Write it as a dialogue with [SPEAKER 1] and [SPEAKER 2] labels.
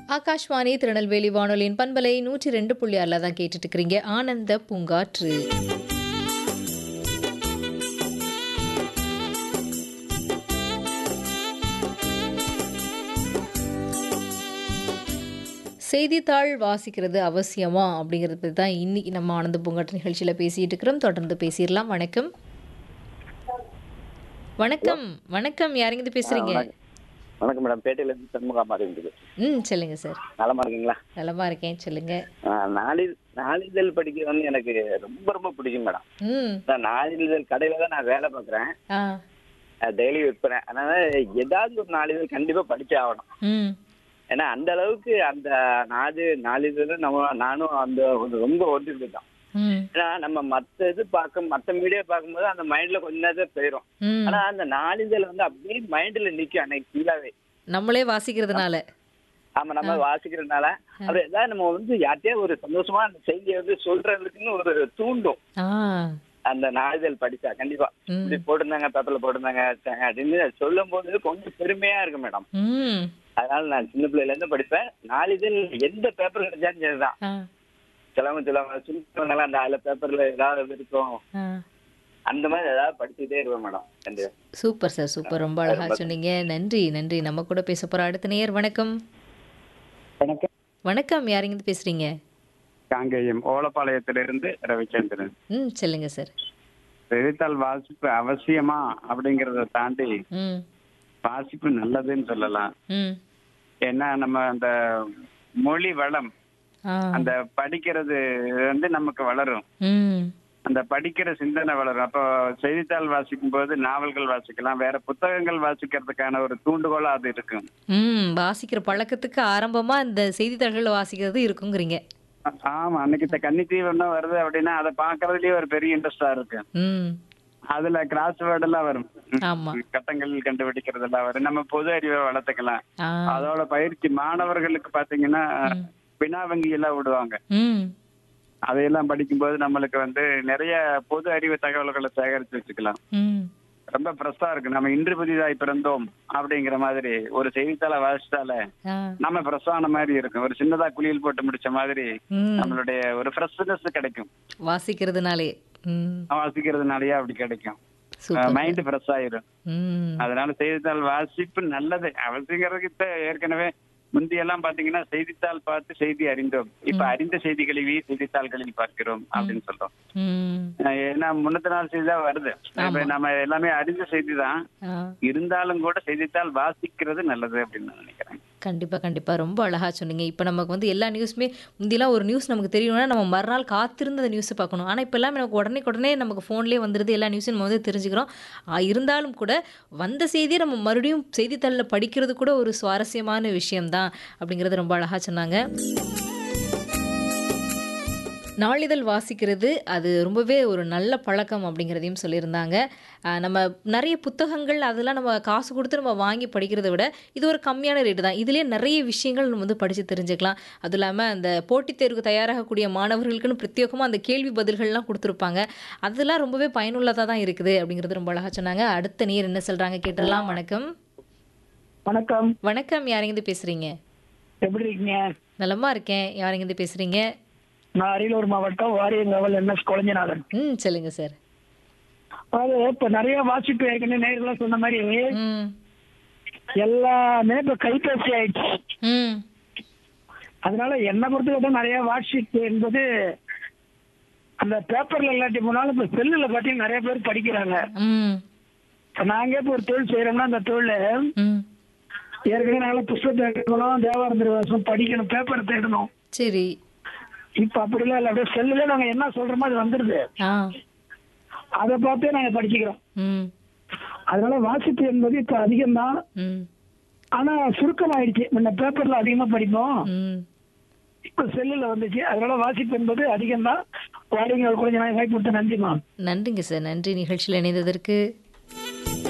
[SPEAKER 1] ஆகாஷ்வாணி திருநெல்வேலி வானொலியின் பண்பலை நூற்றி ரெண்டு புள்ளி ஆறில் தான் கேட்டுட்டு இருக்கிறீங்க ஆனந்த பூங்காற்று செய்தித்தாள் வாசிக்கிறது அவசியமா அப்படிங்கிறது பற்றி தான் இன்னைக்கு நம்ம ஆனந்த பூங்காற்று நிகழ்ச்சியில் பேசிட்டு இருக்கிறோம் தொடர்ந்து பேசிடலாம் வணக்கம் வணக்கம் வணக்கம் யாருங்க பேசுறீங்க
[SPEAKER 2] வணக்கம் மேடம் பேட்டையில இருந்து சண்முகமா இருக்குது
[SPEAKER 1] ம் சொல்லுங்க சார்
[SPEAKER 2] நலமா இருக்கீங்களா
[SPEAKER 1] நலமா இருக்கேன் சொல்லுங்க
[SPEAKER 2] ஆ, நாளிதழ் நாளிதழ் படிக்கிறது வந்து எனக்கு ரொம்ப ரொம்ப பிடிக்கும் மேடம்
[SPEAKER 1] ம்
[SPEAKER 2] நான் நாளிதழ் கடையில தான் நான் வேலை பார்க்குறேன்
[SPEAKER 1] ஆ
[SPEAKER 2] டெய்லி விற்பேன் அதனால ஏதாவது ஒரு நாளிதழ் கண்டிப்பா படிச்சே ஆகணும்
[SPEAKER 1] ம்
[SPEAKER 2] ஏன்னா அந்த அளவுக்கு அந்த நாடு நாளிதழ் நம்ம நானும் அந்த ஒரு ரொம்ப ஒன்று தான்
[SPEAKER 1] ம்
[SPEAKER 2] ஏன்னா நம்ம மத்த இது பார்க்க மத்த மீடியா பார்க்கும்போது அந்த மைண்ட்ல கொஞ்ச நேரத்தில் போயிடும்
[SPEAKER 1] ம்
[SPEAKER 2] ஆனா அந்த நாளிதழ் வந்து அப்படியே மைண்ட்ல நிக்கும் அன்னைக்கு ஃபீலாவே
[SPEAKER 1] நம்மளே வாசிக்கிறதுனால
[SPEAKER 2] ஆமா நம்ம வாசிக்கிறதுனால அது ஏதாவது நம்ம வந்து யார்கிட்டயே ஒரு சந்தோஷமா அந்த செய்தியை வந்து சொல்றதுக்குன்னு ஒரு தூண்டும்
[SPEAKER 1] ஆ
[SPEAKER 2] அந்த நாளிதழ் படிச்சா கண்டிப்பா
[SPEAKER 1] ம்.
[SPEAKER 2] இப்படி போட்டிருந்தாங்க பேப்பர்ல போட்டிருந்தாங்க ச்ச, அப்படின்னு சொல்லும் போது கொஞ்சம் பெருமையா இருக்கு மேடம்
[SPEAKER 1] ம்
[SPEAKER 2] அதனால நான் சின்ன பிள்ளையில இருந்து படிப்பேன் நாளிதழ் எந்த பேப்பர் கிடைச்சாலும் சரிதான்
[SPEAKER 1] ஆ
[SPEAKER 2] சிலவங்க சிலவங்க சுருக்கவங்க அந்த அதுல பேப்பர்ல ஏதாவது இருக்கும்
[SPEAKER 1] ஆ
[SPEAKER 2] அந்த மாதிரி ஏதாவது படிச்சுட்டே இருப்பேன் மேடம் கண்டிப்பா
[SPEAKER 1] சூப்பர் சார் சூப்பர் ரொம்ப அழகா சொன்னீங்க நன்றி நன்றி நம்ம கூட பேச போற அடுத்த நேயர் வணக்கம்
[SPEAKER 3] வணக்கம்
[SPEAKER 1] வணக்கம் யாருங்க பேசுறீங்க
[SPEAKER 3] காங்கேயம் ஓலப்பாளையத்திலிருந்து ரவிச்சந்திரன்
[SPEAKER 1] ம் சொல்லுங்க சார்
[SPEAKER 3] செய்தித்தாள் வாசிப்பு அவசியமா அப்படிங்கறத தாண்டி
[SPEAKER 1] ம்
[SPEAKER 3] வாசிப்பு நல்லதுன்னு சொல்லலாம்
[SPEAKER 1] ம்
[SPEAKER 3] ஏன்னா நம்ம அந்த மொழி வளம்
[SPEAKER 1] ஆ
[SPEAKER 3] அந்த படிக்கிறது வந்து நமக்கு வளரும்
[SPEAKER 1] ம்
[SPEAKER 3] அந்த படிக்கிற சிந்தனை வளரும் அப்போ செய்தித்தாள் வாசிக்கும் போது நாவல்கள் வாசிக்கலாம் வேற புத்தகங்கள் வாசிக்கிறதுக்கான ஒரு தூண்டுகோலா அது இருக்கும்
[SPEAKER 1] ம் வாசிக்கிற பழக்கத்துக்கு ஆரம்பமா இந்த செய்தித்தாள்கள் வாசிக்கிறது இருக்குங்கிறீங்க
[SPEAKER 3] ஆ- ஆமா அன்னைக்கு இந்த கன்னித்தீவனம் வருது அப்படின்னா அதை பாக்குறதுலயே ஒரு பெரிய இன்ட்ரெஸ்டா இருக்கு
[SPEAKER 1] ம்
[SPEAKER 3] அதுல கிராஸ் வேர்ட் எல்லாம் வரும்
[SPEAKER 1] ஆமா
[SPEAKER 3] கட்டங்கள் கண்டுபிடிக்கிறது எல்லாம் வரும் நம்ம பொது அறிவை வளர்த்துக்கலாம்
[SPEAKER 1] ஆ
[SPEAKER 3] அதோட பயிற்சி மாணவர்களுக்கு பாத்தீங்கன்னா வினா வங்கி எல்லாம் விடுவாங்க
[SPEAKER 1] ம்
[SPEAKER 3] அதையெல்லாம் படிக்கும்போது நம்மளுக்கு வந்து நிறைய பொது அறிவு தகவல்களை சேகரித்து வச்சுக்கலாம்
[SPEAKER 1] ம்
[SPEAKER 3] ரொம்ப ஃப்ரெஷ்ஷா இருக்கு நம்ம இன்று புதிதாய் பிறந்தோம் அப்படிங்கிற மாதிரி ஒரு செய்தித்தாளை வாசிச்சாலே
[SPEAKER 1] ஆ
[SPEAKER 3] நம்ம ஃப்ரெஷ்ஷான மாதிரி இருக்கும் ஒரு சின்னதா குளியல் போட்டு முடிச்ச மாதிரி
[SPEAKER 1] ம்
[SPEAKER 3] நம்மளுடைய ஒரு ஃப்ரெஷ்னஸ் கிடைக்கும்
[SPEAKER 1] வாசிக்கிறதுனாலே ம்
[SPEAKER 3] வாசிக்கிறதுனாலயே அப்படி கிடைக்கும்
[SPEAKER 1] சூப்பர்
[SPEAKER 3] மைண்ட் ஃப்ரெஷ் ஆயிரும்
[SPEAKER 1] ம்
[SPEAKER 3] அதனால செய்தித்தாள் வாசிப்பு நல்லது அவசியங்கிறதுக்கு இப்ப ஏற்கனவே முந்தியெல்லாம் பாத்தீங்கன்னா செய்தித்தாள் பார்த்து செய்தி அறிந்தோம் இப்ப அறிந்த செய்திகளையே செய்தித்தாள்களில் பார்க்கிறோம் அப்படின்னு சொல்றோம்
[SPEAKER 1] ம்
[SPEAKER 3] அஹ் ஏன்னா முன்னத்த நாள் செய்தி தான் வருது இப்ப நம்ம எல்லாமே அறிந்த செய்தி தான்
[SPEAKER 1] ஆ
[SPEAKER 3] இருந்தாலும் கூட செய்தித்தாள் வாசிக்கிறது நல்லது அப்படின்னு நான் நினைக்கிறேன்
[SPEAKER 1] கண்டிப்பா கண்டிப்பா ரொம்ப அழகா சொன்னீங்க இப்போ நமக்கு வந்து எல்லா நியூஸுமே முந்திலாம் ஒரு நியூஸ் நமக்கு தெரியணும்னா நம்ம மறுநாள் காத்திருந்து அந்த நியூஸை பார்க்கணும் ஆனால் இப்போ எல்லாமே நமக்கு உடனே உடனே நமக்கு ஃபோன்லேயே வந்துடுது எல்லா நியூஸும் நம்ம வந்து தெரிஞ்சுக்கிறோம் ஆ, இருந்தாலும் கூட வந்த செய்தியை நம்ம மறுபடியும் செய்தித்தாளில் படிக்கிறது கூட ஒரு சுவாரஸ்யமான விஷயம்தான் அப்படிங்கிறது ரொம்ப அழகா சொன்னாங்க நாளிதழ் வாசிக்கிறது அது ரொம்பவே ஒரு நல்ல பழக்கம் அப்படிங்கிறதையும் சொல்லியிருந்தாங்க ஆஹ் நம்ம நிறைய புத்தகங்கள் அதெல்லாம் நம்ம காசு கொடுத்து நம்ம வாங்கி படிக்கிறத விட இது ஒரு கம்மியான ரேட்டு தான் இதுலேயே நிறைய விஷயங்கள் நம்ம வந்து படித்து தெரிஞ்சுக்கலாம் அதுவும் இல்லாமல் அந்த போட்டித் தேர்வுக்கு தயாராகக்கூடிய மாணவர்களுக்குன்னு பிரத்யேகமாக அந்த கேள்வி பதில்கள்லாம் கொடுத்துருப்பாங்க அதெல்லாம் ரொம்பவே பயனுள்ளதாக தான் இருக்குது அப்படிங்கிறது ரொம்ப அழகாக சொன்னாங்க அடுத்த நீர் என்ன சொல்கிறாங்க கேட்டுடலாம் வணக்கம்
[SPEAKER 4] வணக்கம்
[SPEAKER 1] வணக்கம் யாரெங்கிருந்து பேசுகிறீங்க
[SPEAKER 4] எப்படி இருக்கீங்க
[SPEAKER 1] நலமா இருக்கேன் யாரெங்கிருந்து பேசுகிறீங்க
[SPEAKER 4] நான் அரியலூர் மாவட்டம் வாரியங்காவல் என்எஸ் குழஞ்சநாதன்
[SPEAKER 1] ம் சொல்லுங்கள் சார்
[SPEAKER 4] அதாவது இப்ப நிறைய வாசிப்பு ஏற்கனவே நேர்களாக சொன்ன மாதிரி
[SPEAKER 1] ம்
[SPEAKER 4] எல்லாமே இப்ப கைபேசி ஆயிடுச்சு
[SPEAKER 1] ம்
[SPEAKER 4] அதனால என்னை பொறுத்தவரை நிறைய வாசிப்பு என்பது அந்த பேப்பர்ல இல்லாட்டி போனாலும் இப்ப செல்லுல பாத்தீங்கன்னா நிறைய பேர் படிக்கிறாங்க
[SPEAKER 1] ம்
[SPEAKER 4] இப்ப நாங்க இப்ப ஒரு தொழில் செய்யறோம்னா அந்த தொழில்
[SPEAKER 1] ம்
[SPEAKER 4] ஏற்கனவே நாங்கள புஸ்தகத்தை எடுக்கணும் தேவாரம் திருவாசம் படிக்கணும் பேப்பர் தேடணும்
[SPEAKER 1] சரி
[SPEAKER 4] இப்ப அப்படிலாம் இல்லை அப்படியே செல்லுல நாங்க என்ன சொல்றோமோ அது வந்துருது
[SPEAKER 1] ஆ
[SPEAKER 4] அதை பார்த்தே நாங்க படிச்சுக்கிறோம்
[SPEAKER 1] ம்
[SPEAKER 4] அதனால வாசிப்பு என்பது இப்ப அதிகம்தான்
[SPEAKER 1] ம்
[SPEAKER 4] ஆனா சுருக்கமாயிடுச்சு முன்ன பேப்பர்ல அதிகமா படிப்போம்
[SPEAKER 1] ம்
[SPEAKER 4] இப்ப செல்லுல வந்துச்சு அதனால வாசிப்பு என்பது அதிகம்தான் வாடிங்க கொஞ்ச நாள் வாய்ப்பு கொடுத்து நன்றிமா
[SPEAKER 1] நன்றிங்க சார் நன்றி நிகழ்ச்சியில் இணைந்ததற்கு